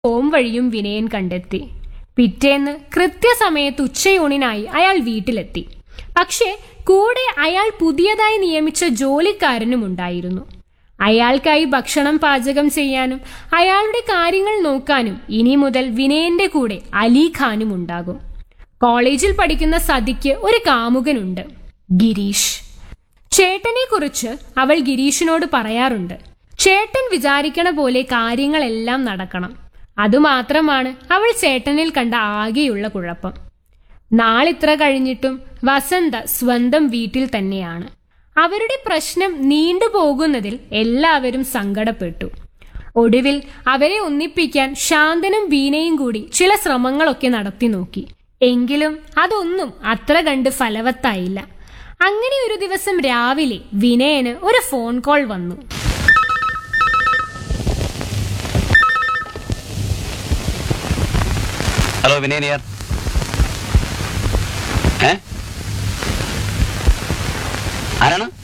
home വഴിയും വിനയൻ കണ്ടെത്തി പിറ്റേന്ന് കൃത്യസമയത്ത് ഉച്ചയൂണിനായി അയാൾ വീട്ടിലെത്തി പക്ഷേ കൂടെ അയാൾ പുതിയതായി നിയമിച്ച ജോലിക്കാരനും ഉണ്ടായിരുന്നു അയാൾക്കായി ഭക്ഷണം പാചകം ചെയ്യാനും അയാളുടെ കാര്യങ്ങൾ നോക്കാനും ഇനി മുതൽ വിനയന്റെ കൂടെ അലി ഖാനും ഉണ്ടാകും കോളേജിൽ പഠിക്കുന്ന സതിക്ക് ഒരു കാമുകനുണ്ട് ഗിരീഷ് ചേട്ടനെ കുറിച്ച് അവൾ ഗിരീഷിനോട് പറയാറുണ്ട് ചേട്ടൻ വിചാരിക്കണ പോലെ കാര്യങ്ങളെല്ലാം നടക്കണം അതുമാത്രമാണ് അവൾ ചേട്ടനിൽ കണ്ട ആകെയുള്ള കുഴപ്പം നാളിത്ര കഴിഞ്ഞിട്ടും വസന്ത സ്വന്തം വീട്ടിൽ തന്നെയാണ് അവരുടെ പ്രശ്നം നീണ്ടുപോകുന്നതിൽ എല്ലാവരും സങ്കടപ്പെട്ടു ഒടുവിൽ അവരെ ഒന്നിപ്പിക്കാൻ ശാന്തനും ബീനയും കൂടി ചില ശ്രമങ്ങളൊക്കെ നടത്തി നോക്കി എങ്കിലും അതൊന്നും അത്ര കണ്ട് ഫലവത്തായില്ല അങ്ങനെ ഒരു ദിവസം രാവിലെ വിനയന് ഒരു ഫോൺ കോൾ വന്നു ഹലോ വിനയൻ യാർ ഏ ആരാണ്